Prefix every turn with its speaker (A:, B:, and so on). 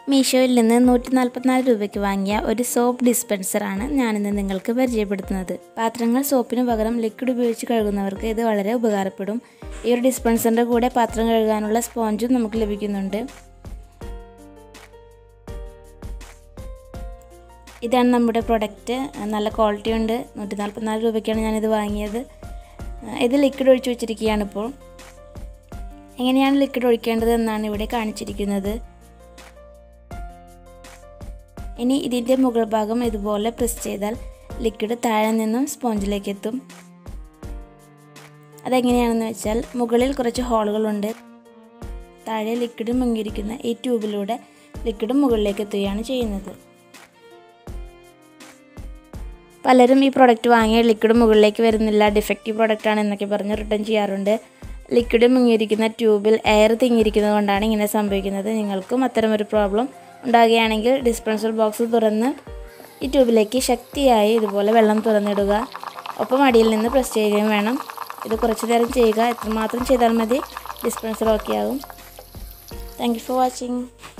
A: മീഷോയിൽ നിന്ന് നൂറ്റി നാൽപ്പത്തിനാല് രൂപയ്ക്ക് വാങ്ങിയ ഒരു സോപ്പ് ഡിസ്പെൻസറാണ് ഞാനിന്ന് നിങ്ങൾക്ക് പരിചയപ്പെടുത്തുന്നത് പാത്രങ്ങൾ സോപ്പിന് പകരം ലിക്വിഡ് ഉപയോഗിച്ച് കഴുകുന്നവർക്ക് ഇത് വളരെ ഉപകാരപ്പെടും ഈ ഒരു ഡിസ്പെൻസറിൻ്റെ കൂടെ പാത്രം കഴുകാനുള്ള സ്പോഞ്ചും നമുക്ക് ലഭിക്കുന്നുണ്ട് ഇതാണ് നമ്മുടെ പ്രൊഡക്റ്റ് നല്ല ക്വാളിറ്റി ഉണ്ട് നൂറ്റി നാൽപ്പത്തിനാല് രൂപയ്ക്കാണ് ഞാനിത് വാങ്ങിയത് ഇത് ലിക്വിഡ് ഒഴിച്ച് വെച്ചിരിക്കുകയാണ് ഇപ്പോൾ എങ്ങനെയാണ് ലിക്വിഡ് ഒഴിക്കേണ്ടത് എന്നാണ് ഇവിടെ കാണിച്ചിരിക്കുന്നത് ഇനി ഇതിൻ്റെ മുകൾ ഭാഗം ഇതുപോലെ പ്രസ് ചെയ്താൽ ലിക്വിഡ് താഴെ നിന്നും സ്പോഞ്ചിലേക്ക് എത്തും അതെങ്ങനെയാണെന്ന് വെച്ചാൽ മുകളിൽ കുറച്ച് ഹോളുകളുണ്ട് താഴെ ലിക്വിഡ് മുങ്ങിയിരിക്കുന്ന ഈ ട്യൂബിലൂടെ ലിക്വിഡ് മുകളിലേക്ക് എത്തുകയാണ് ചെയ്യുന്നത് പലരും ഈ പ്രോഡക്റ്റ് വാങ്ങിയ ലിക്വിഡ് മുകളിലേക്ക് വരുന്നില്ല ഡിഫക്റ്റീവ് പ്രോഡക്റ്റ് ആണ് എന്നൊക്കെ പറഞ്ഞ് റിട്ടേൺ ചെയ്യാറുണ്ട് ലിക്വിഡ് മുങ്ങിയിരിക്കുന്ന ട്യൂബിൽ എയർ തിങ്ങിയിരിക്കുന്നത് കൊണ്ടാണ് ഇങ്ങനെ സംഭവിക്കുന്നത് നിങ്ങൾക്കും അത്തരമൊരു പ്രോബ്ലം ഉണ്ടാകുകയാണെങ്കിൽ ഡിസ്പെൻസർ ബോക്സ് തുറന്ന് ഈ ട്യൂബിലേക്ക് ശക്തിയായി ഇതുപോലെ വെള്ളം തുറന്നിടുക ഒപ്പം അടിയിൽ നിന്ന് പ്രസ് ചെയ്യുകയും വേണം ഇത് കുറച്ച് നേരം ചെയ്യുക എത്രമാത്രം ചെയ്താൽ മതി ഡിസ്പെൻസർ ഓക്കെ ആകും താങ്ക് യു ഫോർ വാച്ചിങ്